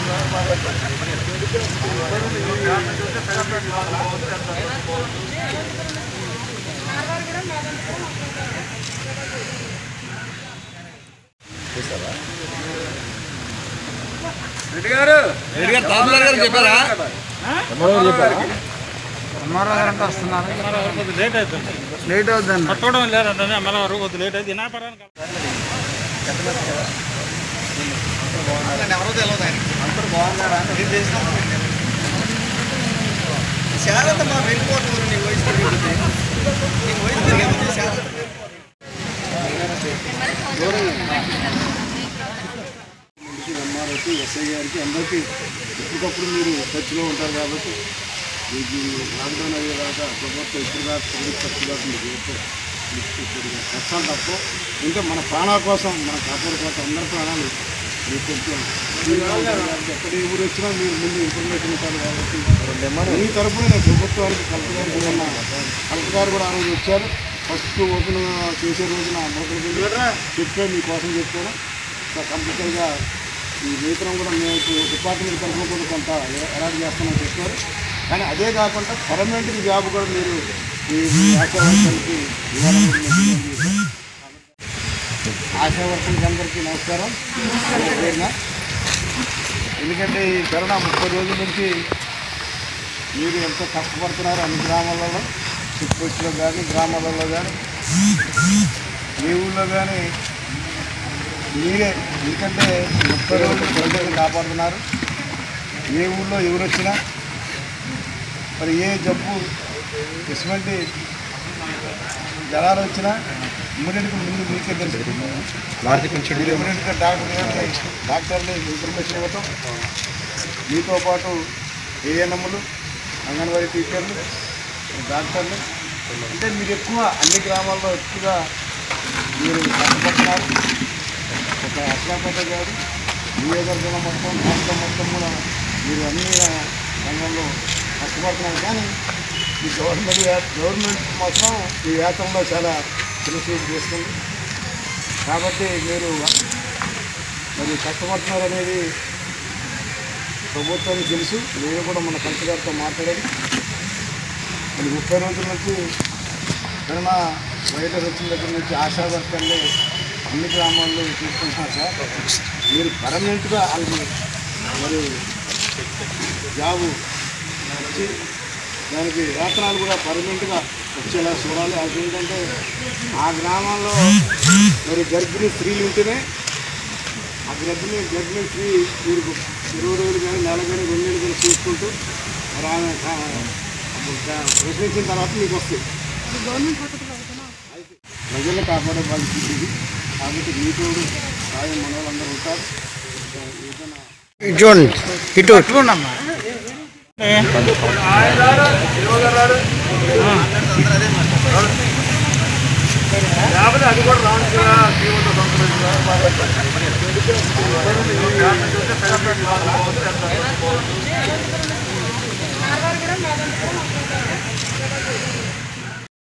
రెడ్డి గారు తహసీల్దార్ గారు చెప్పారా ఎంఆర్ఓ గారు అంటే వస్తున్నారు కొద్దిగా లేట్ అవుతుంది లేట్ అవుతుందన్న పట్టుకోవడం లేదంటే మళ్ళీ వరకు కొద్దిగా లేట్ అయితే వినాపరానికి ఎవరో తెలియదు ఆయన అందరూ బాగున్నారా నేను చేసిన శారద మా వెళ్ళిపోవటం నీ వయసు తిరిగి నీ వయసు తిరిగి శారద ఎంఆర్ఓకి ఎస్ఐ గారికి అందరికీ ఎప్పటికప్పుడు మీరు టచ్లో ఉంటారు కాబట్టి మీకు లాక్డౌన్ అయ్యేదాకా ప్రభుత్వం ఇప్పుడు దాకా కోవిడ్ ఖర్చు దాకా మీకు ఏదో మీకు కొద్దిగా కష్టాలు తప్ప ఇంకా మన ప్రాణాల కోసం మన కాపాడుకోవటం అందరి ప్రాణాలు మీకు కొంచెం మీరు ఎక్కడ ఏ ఊరు వచ్చినా మీరు ముందు ఇన్ఫర్మేషన్ ఇస్తారు కాబట్టి మీ తరఫున నేను ప్రభుత్వానికి కలెక్టర్ గారికి కూడా కలెక్టర్ గారు కూడా ఆ రోజు వచ్చారు ఫస్ట్ ఓపెన్ చేసే రోజున మొదలు చెప్పే మీకోసం చెప్పాను కంప్యూటర్గా ఈ వేతనం కూడా మేము ఇప్పుడు డిపార్ట్మెంట్ తరఫున కూడా కొంత అలాట్ చేస్తామని చెప్పారు కానీ అదే కాకుండా పర్మనెంట్ జాబ్ కూడా మీరు ఈ ఆశా వర్కర్లకి ఇవ్వాలని కూడా మేము డిమాండ్ చేశాం. ఆశా వర్కర్లకి అందరికీ నమస్కారం పేరు పేరున. ఎందుకంటే ఈ కరోనా ముప్పై రోజుల నుంచి మీరు ఎంతో కష్టపడుతున్నారు అన్ని గ్రామాలలో చుట్టుపక్కల కానీ గ్రామాలలో కానీ మీ ఊళ్ళో కానీ మీరే ఎందుకంటే ముప్పై రోజులు ప్రజలను కాపాడుతున్నారు ఏ ఊళ్ళో ఎవరు వచ్చినా మరి ఏ జబ్బు ఎటువంటి జలాలు వచ్చినా ఇమ్మీడియట్గా ముందు మీకే తెలుసుకుంటున్నాం మీరు ఇమ్మీడియట్గా డాక్టర్ గారిని డాక్టర్ని ఇన్ఫర్మేషన్ ఇవ్వటం మీతో పాటు ఏఎన్ఎంలు అంగన్వాడీ టీచర్లు డాక్టర్లు అంటే మీరు ఎక్కువ అన్ని గ్రామాల్లో ఎక్కువగా మీరు కష్టపడుతున్నారు ఒక అశ్వాపత గారు నియోజకవర్గం మొత్తం రాష్ట్రం మొత్తం కూడా మీరు అన్ని రంగంలో కష్టపడుతున్నారు కానీ ఈ గవర్నమెంట్ వే- గవర్నమెంట్ మాత్రం ఈ వేతనంలో చాలా చిన్నచూపు చేస్తుంది కాబట్టి మీరు మరి కష్టపడుతున్నారు అనేది ప్రభుత్వానికి తెలుసు నేను కూడా మన కలెక్టర్ గారితో మాట్లాడాను మరి ముప్పై రోజుల నుంచి కరోనా వైరస్ వచ్చిన దగ్గర నుంచి ఆశా వర్కర్లు అన్ని గ్రామాల్లో చూసుకుంటున్నారు సార్ మీరు పర్మనెంట్గా వాళ్ళకి మరి జాబు వచ్చి దానికి వేతనాలు కూడా పర్మనెంట్గా వచ్చేలా చూడాలి అది ఏంటంటే ఆ గ్రామాల్లో మరి గర్భిణీ స్త్రీలు ఉంటేనే ఆ గర్భిణీ గర్భిణీ స్త్రీ మీరు ఇరవై రోజులు కానీ నెల కానీ రెండు నెలలు కానీ చూసుకుంటూ మరి ఆమె కా- అప్పుడు కా- ప్రశ్నించిన తర్వాత మీకు వస్తాయి ప్రజలు కాపాడే బాధ్యత ఇది కాబట్టి మీతో సాయం మన వాళ్ళందరూ ఉంటారు ఏదైనా చూడండి ఇటు ఎట్లుండమ్మా అది కూడా రావచ్చు కదా శ్రీమంత సంస్థ